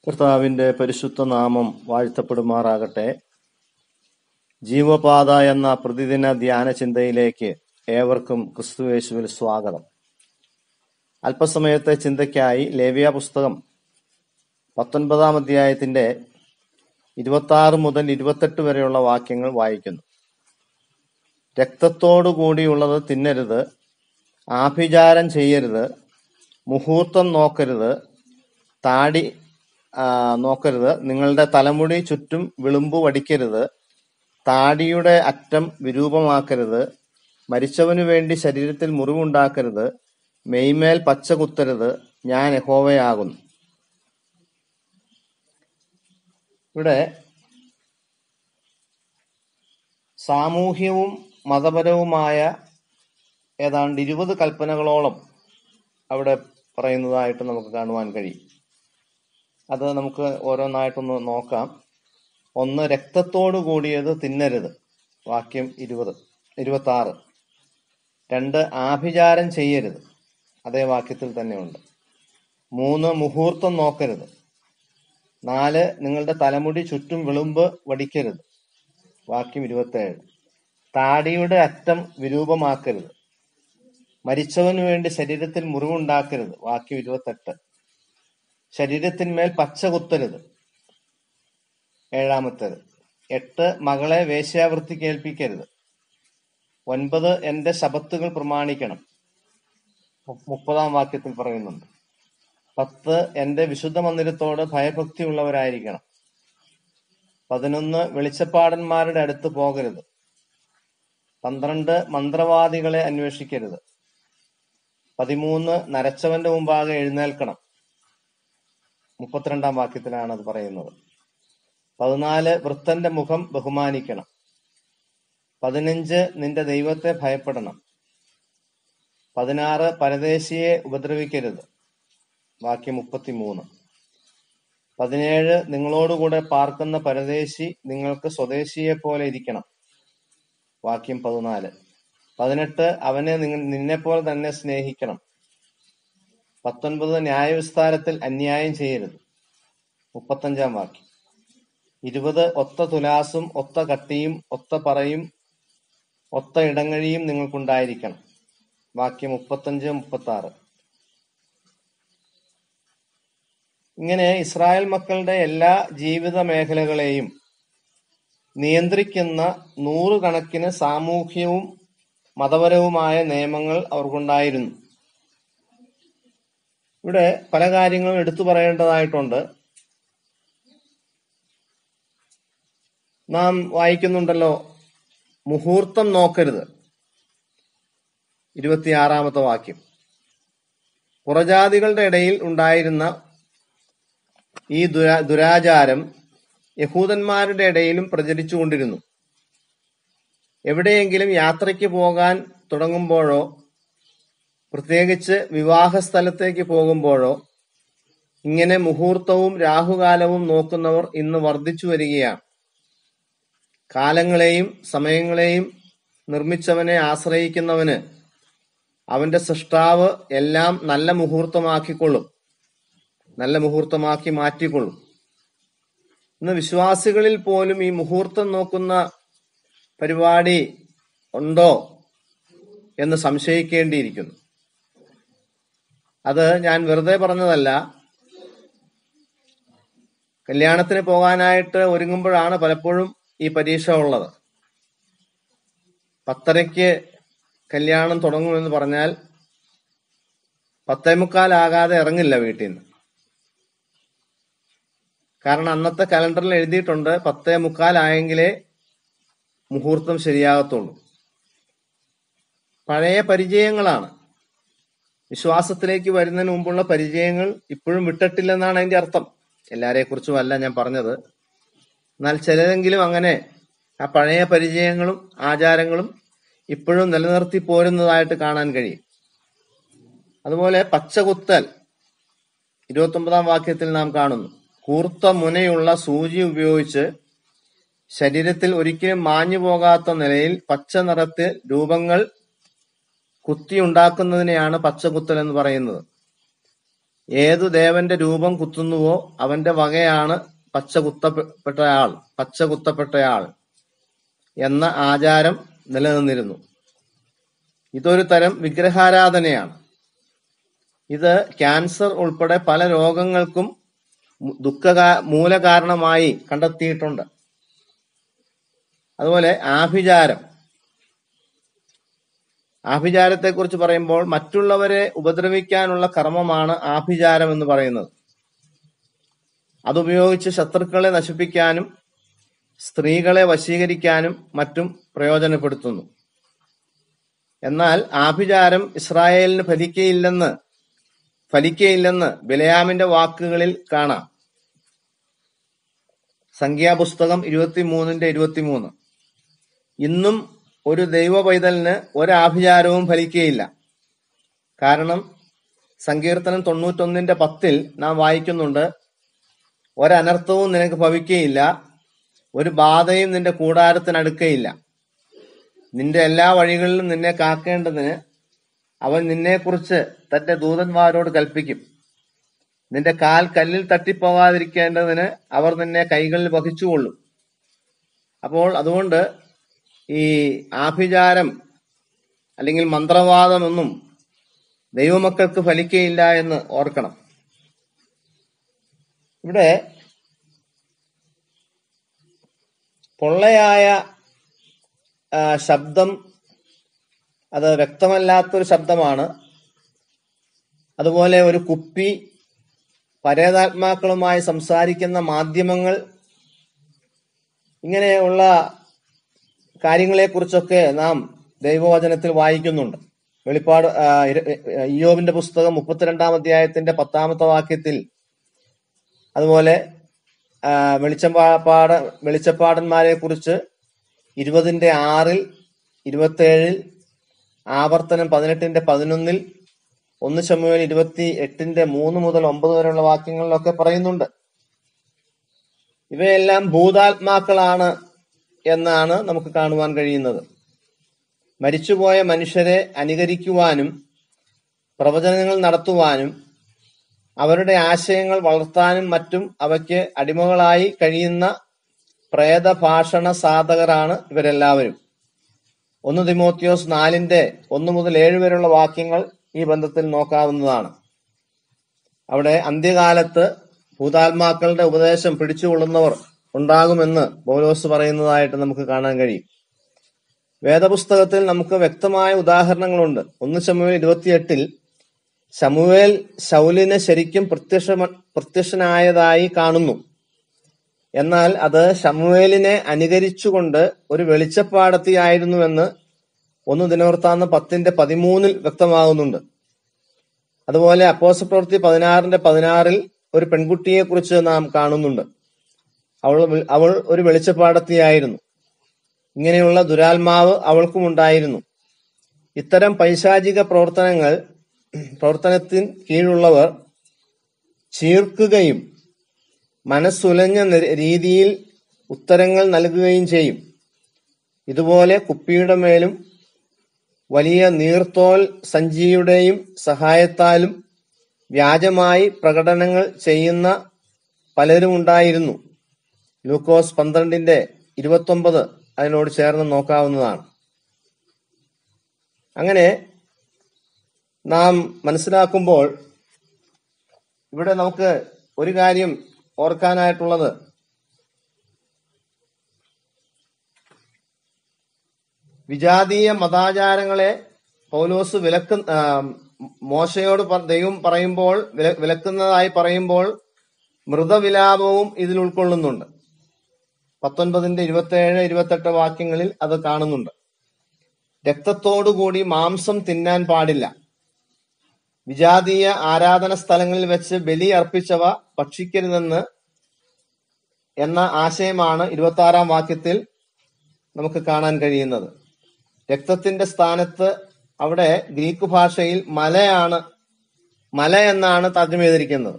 കർത്താവിന്റെ പരിശുദ്ധ നാമം വാഴ്ത്തപ്പെടുമാറാകട്ടെ ജീവപാത എന്ന പ്രതിദിന ധ്യാന ചിന്തയിലേക്ക് ഏവർക്കും ക്രിസ്തുയേശുവിൽ സ്വാഗതം അല്പസമയത്തെ ചിന്തയ്ക്കായി ലേവ്യ പുസ്തകം പത്തൊൻപതാം അധ്യായത്തിന്റെ ഇരുപത്തി ആറ് മുതൽ ഇരുപത്തെട്ട് വരെയുള്ള വാക്യങ്ങൾ വായിക്കുന്നു രക്തത്തോടു കൂടിയുള്ളത് തിന്നരുത് ആഭിചാരം ചെയ്യരുത് മുഹൂർത്തം നോക്കരുത് താടി ആ, നോക്കരുത് നിങ്ങളുടെ തലമുടി ചുറ്റും വിളുമ്പ് വടിക്കരുത് താടിയുടെ അറ്റം വിരൂപമാക്കരുത് മരിച്ചവനു വേണ്ടി ശരീരത്തിൽ മുറിവുണ്ടാക്കരുത് മെയ്മേൽ പച്ച കുത്തരുത് ഞാൻ യഹോവയാകുന്നു ഇവിടെ സാമൂഹ്യവും മതപരവുമായ ഏതാണ്ട് ഇരുപത് കൽപ്പനകളോളം അവിടെ പറയുന്നതായിട്ട് നമുക്ക് കാണുവാൻ കഴിയും അത് നമുക്ക് ഓരോന്നായിട്ടൊന്ന് നോക്കാം ഒന്ന് രക്തത്തോടു കൂടിയത് തിന്നരുത് വാക്യം ഇരുപത് ഇരുപത്തി ആറ് രണ്ട് ആഭിചാരം ചെയ്യരുത് അതേ വാക്യത്തിൽ തന്നെയുണ്ട് മൂന്ന് മുഹൂർത്തം നോക്കരുത് നാല് നിങ്ങളുടെ തലമുടി ചുറ്റും വിളുമ്പ് വടിക്കരുത് വാക്യം ഇരുപത്തേഴ് താടിയുടെ അറ്റം വിരൂപമാക്കരുത് മരിച്ചവനു വേണ്ടി ശരീരത്തിൽ മുറിവുണ്ടാക്കരുത് വാക്യം ഇരുപത്തെട്ട് ശരീരത്തിന്മേൽ പച്ച കുത്തരുത് ഏഴാമത്തേത് എട്ട് മകളെ വേശ്യാവൃത്തി കേൾപ്പിക്കരുത് ഒൻപത് എന്റെ ശബത്തുകൾ പ്രമാണിക്കണം മു- മുപ്പതാം വാക്യത്തിൽ പറയുന്നുണ്ട് പത്ത് എന്റെ വിശുദ്ധ മന്ദിരത്തോട് ഭയഭക്തിയുള്ളവരായിരിക്കണം പതിനൊന്ന് വെളിച്ചപ്പാടന്മാരുടെ അടുത്ത് പോകരുത് പന്ത്രണ്ട് മന്ത്രവാദികളെ അന്വേഷിക്കരുത് പതിമൂന്ന് നരച്ചവന്റെ മുമ്പാകെ എഴുന്നേൽക്കണം മുപ്പത്തിരണ്ടാം വാക്യത്തിലാണ് അത് പറയുന്നത് പതിനാല് വൃത്തന്റെ മുഖം ബഹുമാനിക്കണം പതിനഞ്ച് നിന്റെ ദൈവത്തെ ഭയപ്പെടണം പതിനാറ് പരദേശിയെ ഉപദ്രവിക്കരുത് വാക്യം മുപ്പത്തിമൂന്ന് പതിനേഴ് നിങ്ങളോടുകൂടെ പാർക്കുന്ന പരദേശി നിങ്ങൾക്ക് സ്വദേശിയെ പോലെ ഇരിക്കണം വാക്യം പതിനാല് പതിനെട്ട് അവനെ നിങ്ങൾ നിന്നെപ്പോലെ തന്നെ സ്നേഹിക്കണം പത്തൊൻപത് ന്യായവിസ്താരത്തിൽ അന്യായം ചെയ്യരുത് മുപ്പത്തഞ്ചാം വാക്യം ഇരുപത് ഒത്ത തുലാസും ഒത്ത കട്ടിയും ഒത്ത പറയും ഒത്ത ഇടങ്ങഴിയും നിങ്ങൾക്കുണ്ടായിരിക്കണം വാക്യം മുപ്പത്തഞ്ച് മുപ്പത്തി ആറ് ഇങ്ങനെ ഇസ്രായേൽ മക്കളുടെ എല്ലാ ജീവിത മേഖലകളെയും നിയന്ത്രിക്കുന്ന നൂറുകണക്കിന് സാമൂഹ്യവും മതപരവുമായ നിയമങ്ങൾ അവർക്കുണ്ടായിരുന്നു ഇവിടെ പല കാര്യങ്ങളും എടുത്തു പറയേണ്ടതായിട്ടുണ്ട് നാം വായിക്കുന്നുണ്ടല്ലോ മുഹൂർത്തം നോക്കരുത് ഇരുപത്തിയാറാമത്തെ വാക്യം പുറജാതികളുടെ ഇടയിൽ ഉണ്ടായിരുന്ന ഈ ദുരാ ദുരാചാരം യഹൂദന്മാരുടെ ഇടയിലും പ്രചരിച്ചുകൊണ്ടിരുന്നു എവിടെയെങ്കിലും യാത്രയ്ക്ക് പോകാൻ തുടങ്ങുമ്പോഴോ പ്രത്യേകിച്ച് വിവാഹ സ്ഥലത്തേക്ക് പോകുമ്പോഴോ ഇങ്ങനെ മുഹൂർത്തവും രാഹുകാലവും നോക്കുന്നവർ ഇന്ന് വർദ്ധിച്ചു വരികയാണ് കാലങ്ങളെയും സമയങ്ങളെയും നിർമ്മിച്ചവനെ ആശ്രയിക്കുന്നവന് അവന്റെ സൃഷ്ടാവ് എല്ലാം നല്ല മുഹൂർത്തമാക്കിക്കൊള്ളും നല്ല മുഹൂർത്തമാക്കി മാറ്റിക്കൊള്ളും ഇന്ന് വിശ്വാസികളിൽ പോലും ഈ മുഹൂർത്തം നോക്കുന്ന പരിപാടി ഉണ്ടോ എന്ന് സംശയിക്കേണ്ടിയിരിക്കുന്നു അത് ഞാൻ വെറുതെ പറഞ്ഞതല്ല കല്യാണത്തിന് പോകാനായിട്ട് ഒരുങ്ങുമ്പോഴാണ് പലപ്പോഴും ഈ പരീക്ഷ ഉള്ളത് പത്തരയ്ക്ക് കല്യാണം തുടങ്ങുമെന്ന് പറഞ്ഞാൽ പത്തേമുക്കാലാകാതെ ഇറങ്ങില്ല വീട്ടിൽ നിന്ന് കാരണം അന്നത്തെ കലണ്ടറിൽ എഴുതിയിട്ടുണ്ട് പത്തേ മുക്കാലായെങ്കിലേ മുഹൂർത്തം ശരിയാകത്തുള്ളൂ പഴയ പരിചയങ്ങളാണ് വിശ്വാസത്തിലേക്ക് വരുന്നതിന് മുമ്പുള്ള പരിചയങ്ങൾ ഇപ്പോഴും വിട്ടിട്ടില്ലെന്നാണ് അതിന്റെ അർത്ഥം എല്ലാരെ കുറിച്ചും അല്ല ഞാൻ പറഞ്ഞത് എന്നാൽ ചിലരെങ്കിലും അങ്ങനെ ആ പഴയ പരിചയങ്ങളും ആചാരങ്ങളും ഇപ്പോഴും നിലനിർത്തി പോരുന്നതായിട്ട് കാണാൻ കഴിയും അതുപോലെ പച്ചകുത്തൽ ഇരുപത്തി ഒമ്പതാം വാക്യത്തിൽ നാം കാണുന്നു കൂർത്ത മുനയുള്ള സൂചി ഉപയോഗിച്ച് ശരീരത്തിൽ ഒരിക്കലും മാഞ്ഞു പോകാത്ത നിലയിൽ പച്ച നിറത്തിൽ രൂപങ്ങൾ കുത്തിയുണ്ടാക്കുന്നതിനെയാണ് പച്ചകുത്തൽ എന്ന് പറയുന്നത് ഏതു ദേവന്റെ രൂപം കുത്തുന്നുവോ അവന്റെ വകയാണ് പച്ച കുത്തപ്പെട്ടയാൾ പച്ച കുത്തപ്പെട്ടയാൾ എന്ന ആചാരം നിലനിന്നിരുന്നു ഇതൊരു തരം വിഗ്രഹാരാധനയാണ് ഇത് ക്യാൻസർ ഉൾപ്പെടെ പല രോഗങ്ങൾക്കും മു- ദുഃഖ മൂലകാരണമായി കണ്ടെത്തിയിട്ടുണ്ട് അതുപോലെ ആഭിചാരം ആഭിചാരത്തെക്കുറിച്ച് പറയുമ്പോൾ മറ്റുള്ളവരെ ഉപദ്രവിക്കാനുള്ള കർമ്മമാണ് ആഭിചാരം എന്ന് പറയുന്നത് അതുപയോഗിച്ച് ശത്രുക്കളെ നശിപ്പിക്കാനും സ്ത്രീകളെ വശീകരിക്കാനും മറ്റും പ്രയോജനപ്പെടുത്തുന്നു എന്നാൽ ആഭിചാരം ഇസ്രായേലിന് ഫലിക്കയില്ലെന്ന് ഫലിക്കയില്ലെന്ന് ബിലയാമിന്റെ വാക്കുകളിൽ കാണാം സംഖ്യാപുസ്തകം ഇരുപത്തിമൂന്നിന്റെ ഇരുപത്തിമൂന്ന് ഇന്നും ഒരു ദൈവ പൈതലിന് ഒരാഭിചാരവും ഫലിക്കുകയില്ല കാരണം സങ്കീർത്തനം തൊണ്ണൂറ്റൊന്നിന്റെ പത്തിൽ നാം വായിക്കുന്നുണ്ട് ഒരനർത്ഥവും നിനക്ക് ഭവിക്കുകയില്ല ഒരു ബാധയും നിന്റെ കൂടാരത്തിനടുക്കയില്ല നിന്റെ എല്ലാ വഴികളിലും നിന്നെ കാക്കേണ്ടതിന് അവൻ നിന്നെക്കുറിച്ച് തന്റെ ദൂതന്മാരോട് കൽപ്പിക്കും നിന്റെ കാൽ കല്ലിൽ തട്ടിപ്പോകാതിരിക്കേണ്ടതിന് അവർ നിന്നെ കൈകളിൽ വഹിച്ചുകൊള്ളും അപ്പോൾ അതുകൊണ്ട് ഈ ആഭിചാരം അല്ലെങ്കിൽ മന്ത്രവാദമൊന്നും ദൈവമക്കൾക്ക് ഫലിക്കയില്ല എന്ന് ഓർക്കണം ഇവിടെ പൊള്ളയായ ആ, ശബ്ദം അത് വ്യക്തമല്ലാത്തൊരു ശബ്ദമാണ് അതുപോലെ ഒരു കുപ്പി പരേതാത്മാക്കളുമായി സംസാരിക്കുന്ന മാധ്യമങ്ങൾ ഇങ്ങനെയുള്ള കാര്യങ്ങളെക്കുറിച്ചൊക്കെ നാം ദൈവവചനത്തിൽ വായിക്കുന്നുണ്ട് വെളിപ്പാട് ആ, ഇര- ഇയ്യോബിന്റെ പുസ്തകം മുപ്പത്തിരണ്ടാം അധ്യായത്തിന്റെ പത്താമത്തെ വാക്യത്തിൽ അതുപോലെ ആ, വെളിച്ചപ്പാട വെളിച്ചപ്പാടന്മാരെ കുറിച്ച് ഇരുപതിന്റെ ആറിൽ ഇരുപത്തേഴിൽ ആവർത്തനം പതിനെട്ടിന്റെ പതിനൊന്നിൽ ഒന്ന് ശമുവേൽ ഇരുപത്തി എട്ടിന്റെ മൂന്ന് മുതൽ ഒമ്പത് വരെയുള്ള വാക്യങ്ങളിലൊക്കെ പറയുന്നുണ്ട് ഇവയെല്ലാം ഭൂതാത്മാക്കളാണ് എന്നാണ് നമുക്ക് കാണുവാൻ കഴിയുന്നത് മരിച്ചുപോയ മനുഷ്യരെ അനുകരിക്കുവാനും പ്രവചനങ്ങൾ നടത്തുവാനും അവരുടെ ആശയങ്ങൾ വളർത്താനും മറ്റും അവയ്ക്ക് അടിമകളായി കഴിയുന്ന പ്രേതഭാഷണ സാധകരാണ് ഇവരെല്ലാവരും ഒന്ന് തിമോത്തിയോസ് നാലിന്റെ ഒന്ന് മുതൽ ഏഴ് വരെയുള്ള വാക്യങ്ങൾ ഈ ബന്ധത്തിൽ നോക്കാവുന്നതാണ് അവിടെ അന്ത്യകാലത്ത് ഭൂതാത്മാക്കളുടെ ഉപദേശം പിടിച്ചുകൊള്ളുന്നവർ ഉണ്ടാകുമെന്ന് പൗലോസ് പറയുന്നതായിട്ട് നമുക്ക് കാണാൻ കഴിയും വേദപുസ്തകത്തിൽ നമുക്ക് വ്യക്തമായ ഉദാഹരണങ്ങളുണ്ട് ഒന്ന് ശമുവേൽ ഇരുപത്തിയെട്ടിൽ ശമുവേൽ ശൗലിന് ശരിക്കും പ്രത്യക്ഷ പ്രത്യക്ഷനായതായി കാണുന്നു എന്നാൽ അത് ശമുവേലിനെ അനുകരിച്ചുകൊണ്ട് ഒരു വെളിച്ചപ്പാടത്തിയായിരുന്നുവെന്ന് ഒന്ന് ദിനവൃത്താന്തം പത്തിന്റെ പതിമൂന്നിൽ വ്യക്തമാകുന്നുണ്ട് അതുപോലെ അപ്പോസ പ്രവൃത്തി പതിനാറിന്റെ പതിനാറിൽ ഒരു പെൺകുട്ടിയെ കുറിച്ച് നാം കാണുന്നുണ്ട് അവൾ അവൾ ഒരു വെളിച്ചപ്പാടത്തിയായിരുന്നു ഇങ്ങനെയുള്ള ദുരാത്മാവ് അവൾക്കും ഉണ്ടായിരുന്നു ഇത്തരം പൈശാചിക പ്രവർത്തനങ്ങൾ പ്രവർത്തനത്തിന് കീഴുള്ളവർ ചീർക്കുകയും മനസ്സുലഞ്ഞ നി- രീതിയിൽ ഉത്തരങ്ങൾ നൽകുകയും ചെയ്യും ഇതുപോലെ കുപ്പിയുടെ മേലും വലിയ നീർത്തോൽ സഞ്ചിയുടെയും സഹായത്താലും വ്യാജമായി പ്രകടനങ്ങൾ ചെയ്യുന്ന പലരും ഉണ്ടായിരുന്നു ലൂക്കോസ് പന്ത്രണ്ടിന്റെ ഇരുപത്തൊമ്പത് അതിനോട് ചേർന്ന് നോക്കാവുന്നതാണ് അങ്ങനെ നാം മനസ്സിലാക്കുമ്പോൾ ഇവിടെ നമുക്ക് ഒരു കാര്യം ഓർക്കാനായിട്ടുള്ളത് വിജാതീയ മതാചാരങ്ങളെ പൗലോസ് വിലക്ക് ആ, മോശയോട് പ- ദൈവം പറയുമ്പോൾ വില- വിലക്കുന്നതായി പറയുമ്പോൾ മൃതവിലാപവും ഇതിൽ ഉൾക്കൊള്ളുന്നുണ്ട് പത്തൊൻപതിന്റെ ഇരുപത്തേഴ് ഇരുപത്തെട്ട് വാക്യങ്ങളിൽ അത് കാണുന്നുണ്ട് രക്തത്തോടുകൂടി മാംസം തിന്നാൻ പാടില്ല വിജാതീയ ആരാധന സ്ഥലങ്ങളിൽ വെച്ച് ബലി അർപ്പിച്ചവ ഭക്ഷിക്കരുതെന്ന് എന്ന ആശയമാണ് ഇരുപത്തി ആറാം വാക്യത്തിൽ നമുക്ക് കാണാൻ കഴിയുന്നത് രക്തത്തിന്റെ സ്ഥാനത്ത് അവിടെ ഗ്രീക്ക് ഭാഷയിൽ മലയാണ് മല എന്നാണ് തർജ്ജമ ചെയ്തിരിക്കുന്നത്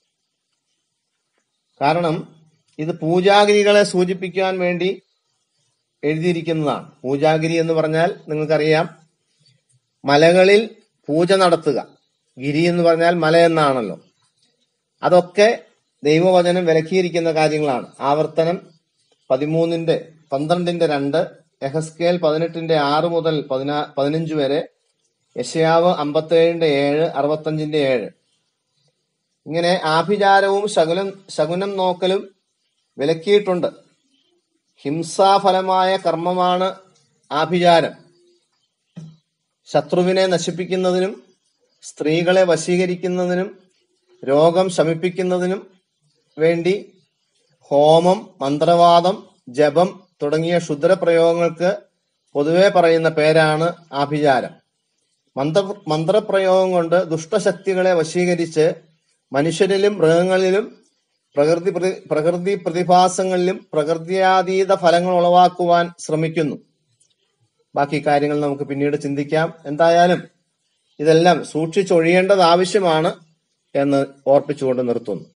കാരണം ഇത് പൂജാഗിരികളെ സൂചിപ്പിക്കാൻ വേണ്ടി എഴുതിയിരിക്കുന്നതാണ് പൂജാഗിരി എന്ന് പറഞ്ഞാൽ നിങ്ങൾക്കറിയാം മലകളിൽ പൂജ നടത്തുക ഗിരി എന്ന് പറഞ്ഞാൽ മല എന്നാണല്ലോ അതൊക്കെ ദൈവവചനം വിലക്കിയിരിക്കുന്ന കാര്യങ്ങളാണ് ആവർത്തനം പതിമൂന്നിന്റെ പന്ത്രണ്ടിന്റെ രണ്ട് എഹസ്കേൽ പതിനെട്ടിന്റെ ആറ് മുതൽ പതിനാ പതിനഞ്ച് വരെ യശയാവ് അമ്പത്തേഴിന്റെ ഏഴ് അറുപത്തഞ്ചിന്റെ ഏഴ് ഇങ്ങനെ ആഭിചാരവും ശകുനം ശകുനം നോക്കലും വിലക്കിയിട്ടുണ്ട് ഹിംസാഫലമായ കർമ്മമാണ് ആഭിചാരം ശത്രുവിനെ നശിപ്പിക്കുന്നതിനും സ്ത്രീകളെ വശീകരിക്കുന്നതിനും രോഗം ശമിപ്പിക്കുന്നതിനും വേണ്ടി ഹോമം മന്ത്രവാദം ജപം തുടങ്ങിയ ക്ഷുദ്രപ്രയോഗങ്ങൾക്ക് പൊതുവെ പറയുന്ന പേരാണ് ആഭിചാരം മന്ത്ര മന്ത്രപ്രയോഗം കൊണ്ട് ദുഷ്ടശക്തികളെ വശീകരിച്ച് മനുഷ്യരിലും മൃഗങ്ങളിലും പ്രകൃതി പ്രതി പ്രകൃതി പ്രതിഭാസങ്ങളിലും പ്രകൃതിയാതീത ഫലങ്ങൾ ഉളവാക്കുവാൻ ശ്രമിക്കുന്നു ബാക്കി കാര്യങ്ങൾ നമുക്ക് പിന്നീട് ചിന്തിക്കാം എന്തായാലും ഇതെല്ലാം സൂക്ഷിച്ചൊഴിയേണ്ടത് ആവശ്യമാണ് എന്ന് ഓർപ്പിച്ചുകൊണ്ട് നിർത്തുന്നു